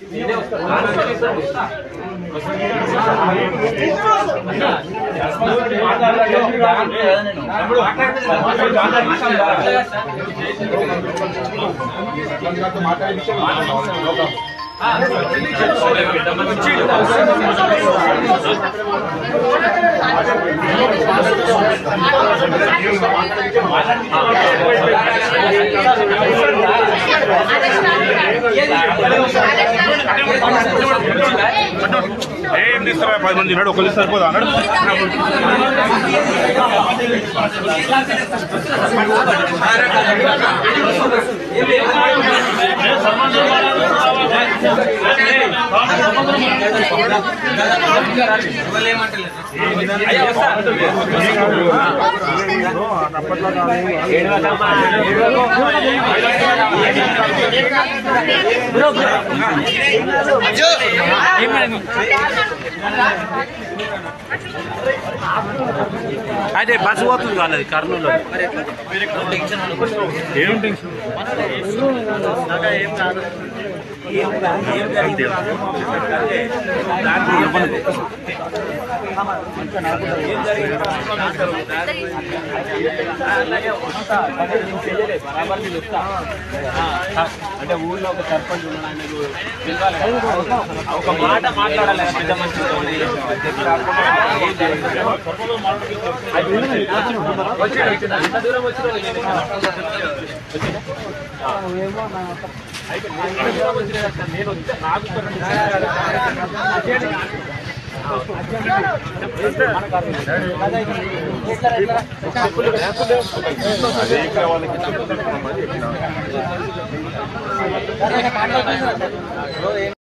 ఏం తీస్తారా పది మంది ఉన్నాడు ఒకళ్ళు సరిపోదా అన్నాడు అదే బస్సు పోతుంది కాలేదు కర్నూలు ఏం టెన్షన్ అంటే ఊళ్ళో ఒక సర్పంచ్ ఉన్నాడు ఆయనకు పిలవాలి కదా. ఒక మాట మాట్లాడాలి కదా పెద్ద మనిషితో. చెప్పి రాకుండా ఏం జరిగింది? అది ఉంది. వచ్చిండు, వచ్చిండు. అంత దూరం వచ్చిండు. అయితే నేను ఎంత దూరం వచ్చినా కదా, నేను వస్తే నాకు ఒక రెండు నిమిషాలు అదే ఇక్కడ వాళ్ళకి చెప్తున్నాం మరి.